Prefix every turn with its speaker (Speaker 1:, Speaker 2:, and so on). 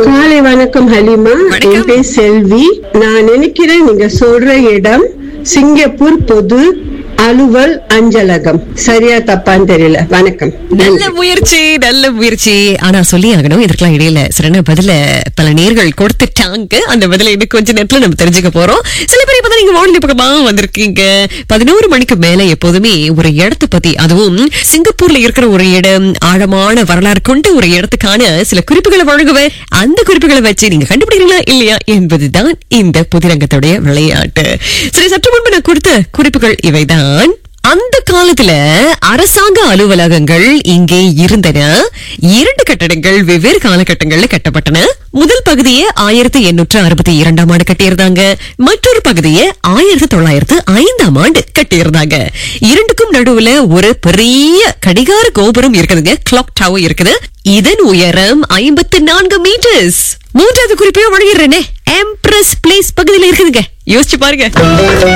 Speaker 1: காலை வணக்கம் ஹலிமா
Speaker 2: வணக்கம்.
Speaker 1: என் பேர் செல்வி நான் நினைக்கிறேன் நீங்க சொல்ற இடம் சிங்கப்பூர் பொது அலுவல் அஞ்சலகம் சரியா தப்பான்னு தெரியல வணக்கம்
Speaker 2: நல்ல முயற்சி நல்ல முயற்சி ஆனா சொல்லி ஆகணும் இதற்கெல்லாம் இடையில சிறந்த பதில பல நேர்கள் கொடுத்துட்டாங்க அந்த பதில இன்னும் கொஞ்ச நேரத்துல நம்ம தெரிஞ்சுக்க போறோம் சில பேர் இப்பதான் நீங்க வானொலி பக்கமா வந்திருக்கீங்க பதினோரு மணிக்கு மேல எப்போதுமே ஒரு இடத்தை பத்தி அதுவும் சிங்கப்பூர்ல இருக்கிற ஒரு இடம் ஆழமான வரலாறு கொண்ட ஒரு இடத்துக்கான சில குறிப்புகளை வழங்குவேன் அந்த குறிப்புகளை வச்சு நீங்க கண்டுபிடிக்கிறீங்களா இல்லையா என்பதுதான் இந்த புதிரங்கத்துடைய விளையாட்டு சரி சற்று முன்பு நான் கொடுத்த குறிப்புகள் இவைதான் அந்த காலத்துல அரசாங்க அலுவலகங்கள் இங்கே இருந்தன இரண்டு கட்டடங்கள் வெவ்வேறு காலகட்டங்கள்ல கட்டப்பட்டன முதல் பகுதியை ஆயிரத்தி எண்ணூற்று அறுபத்தி இரண்டாம் ஆண்டு கட்டியிருந்தாங்க மற்றொரு பகுதியை ஆயிரத்தி தொள்ளாயிரத்து ஐந்தாம் ஆண்டு கட்டியிருந்தாங்க இரண்டுக்கும் நடுவுல ஒரு பெரிய கடிகார கோபுரம் இருக்குதுங்க கிளாக் டவர் இருக்குது இதன் உயரம் ஐம்பத்தி நான்கு மீட்டர்ஸ் மூன்றாவது குறிப்பையும் வழங்கிடுறேனே எம்ப்ரஸ் பிளேஸ் பகுதியில் இருக்குதுங்க யோசிச்சு பாருங்க